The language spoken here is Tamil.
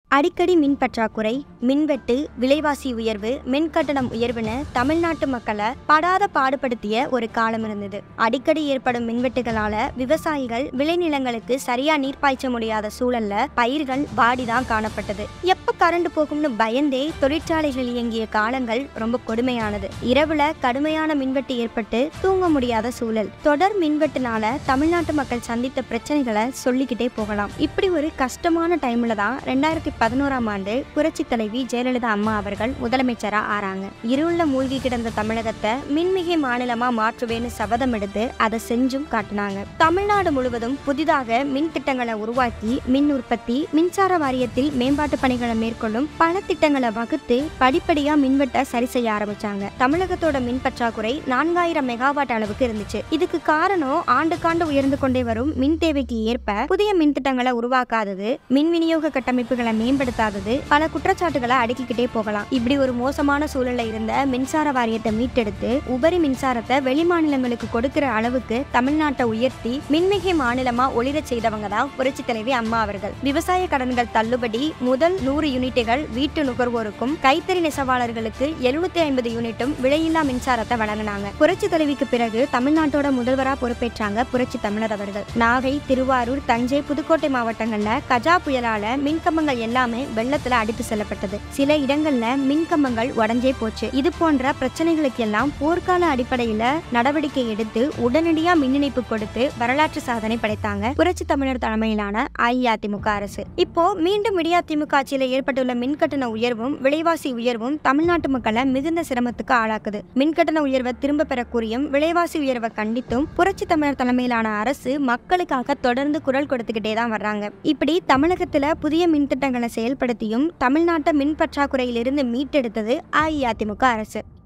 அடிக்கடி மின் பற்றாக்குறை மின்வெட்டு விலைவாசி உயர்வு மின் கட்டணம் உயர்வுன்னு தமிழ்நாட்டு மக்களை படாத பாடுபடுத்திய ஒரு காலம் இருந்தது அடிக்கடி ஏற்படும் மின்வெட்டுகளால விவசாயிகள் விளைநிலங்களுக்கு சரியா நீர் பாய்ச்ச முடியாத சூழல்ல பயிர்கள் வாடிதான் காணப்பட்டது எப்ப கரண்ட் போகும்னு பயந்தே தொழிற்சாலைகள் இயங்கிய காலங்கள் ரொம்ப கொடுமையானது இரவுல கடுமையான மின்வெட்டு ஏற்பட்டு தூங்க முடியாத சூழல் தொடர் மின்வெட்டுனால தமிழ்நாட்டு மக்கள் சந்தித்த பிரச்சனைகளை சொல்லிக்கிட்டே போகலாம் இப்படி ஒரு கஷ்டமான டைம்ல தான் ரெண்டாயிரத்தி பதினோராம் ஆண்டு புரட்சி தலைவி ஜெயலலிதா அம்மா அவர்கள் முதலமைச்சரா ஆறாங்க இருள மூழ்கி கிடந்த தமிழகத்தை மின்மிகை மாநிலமா மாற்றுவேன்னு சபதம் எடுத்து அதை செஞ்சும் காட்டினாங்க தமிழ்நாடு முழுவதும் புதிதாக மின் திட்டங்களை உருவாக்கி மின் உற்பத்தி மின்சார வாரியத்தில் மேம்பாட்டு பணிகளை மேற்கொள்ளும் பல திட்டங்களை வகுத்து படிப்படியா மின்வெட்டை சரி செய்ய ஆரம்பிச்சாங்க தமிழகத்தோட மின் பற்றாக்குறை நான்காயிரம் மெகாவாட் அளவுக்கு இருந்துச்சு இதுக்கு காரணம் ஆண்டுக்காண்டு உயர்ந்து கொண்டே வரும் மின் தேவைக்கு ஏற்ப புதிய மின் திட்டங்களை உருவாக்காதது மின் விநியோக கட்டமைப்புகளை மேம்படுத்தாதது பல குற்றச்சாட்டுகளை அடுக்கிக்கிட்டே போகலாம் இப்படி ஒரு மோசமான சூழல்ல இருந்த மின்சார வாரியத்தை மீட்டெடுத்து உபரி மின்சாரத்தை வெளி மாநிலங்களுக்கு கொடுக்கிற அளவுக்கு தமிழ்நாட்டை உயர்த்தி மின்மிகை மாநிலமா ஒளிரச் செய்தவங்க தான் புரட்சி தலைவி அம்மா அவர்கள் விவசாய கடன்கள் தள்ளுபடி முதல் நூறு யூனிட்டுகள் வீட்டு நுகர்வோருக்கும் கைத்தறி நெசவாளர்களுக்கு எழுநூத்தி ஐம்பது யூனிட்டும் விலையில்லா மின்சாரத்தை வழங்கினாங்க புரட்சி தலைவிக்கு பிறகு தமிழ்நாட்டோட முதல்வரா பொறுப்பேற்றாங்க புரட்சி தமிழர் அவர்கள் நாகை திருவாரூர் தஞ்சை புதுக்கோட்டை மாவட்டங்கள்ல கஜா புயலால மின்கம்பங்கள் எல்லாமே வெள்ளத்துல அடித்து செல்லப்பட்டது சில இடங்கள்ல மின்கம்பங்கள் உடஞ்சே போச்சு இது போன்ற பிரச்சனைகளுக்கு எல்லாம் போர்க்கால அடிப்படையில நடவடிக்கை எடுத்து உடனடியா மின் இணைப்பு கொடுத்து வரலாற்று சாதனை படைத்தாங்க புரட்சி தமிழர் தலைமையிலான அஇஅதிமுக அரசு இப்போ மீண்டும் இடியாதிமுக ஆட்சியில ஏற்பட்டுள்ள மின்கட்டண உயர்வும் விலைவாசி உயர்வும் தமிழ்நாட்டு மக்களை மிகுந்த சிரமத்துக்கு ஆளாக்குது மின்கட்டண உயர்வை திரும்ப பெற கூறியும் விலைவாசி உயர்வை கண்டித்தும் புரட்சி தமிழர் தலைமையிலான அரசு மக்களுக்காக தொடர்ந்து குரல் கொடுத்துக்கிட்டே தான் வர்றாங்க இப்படி தமிழகத்துல புதிய மின் திட்டங்களை செயல்படுத்தியும் தமிழ்நாட்டை மின் பற்றாக்குறையிலிருந்து மீட்டெடுத்தது அஇஅதிமுக அரசு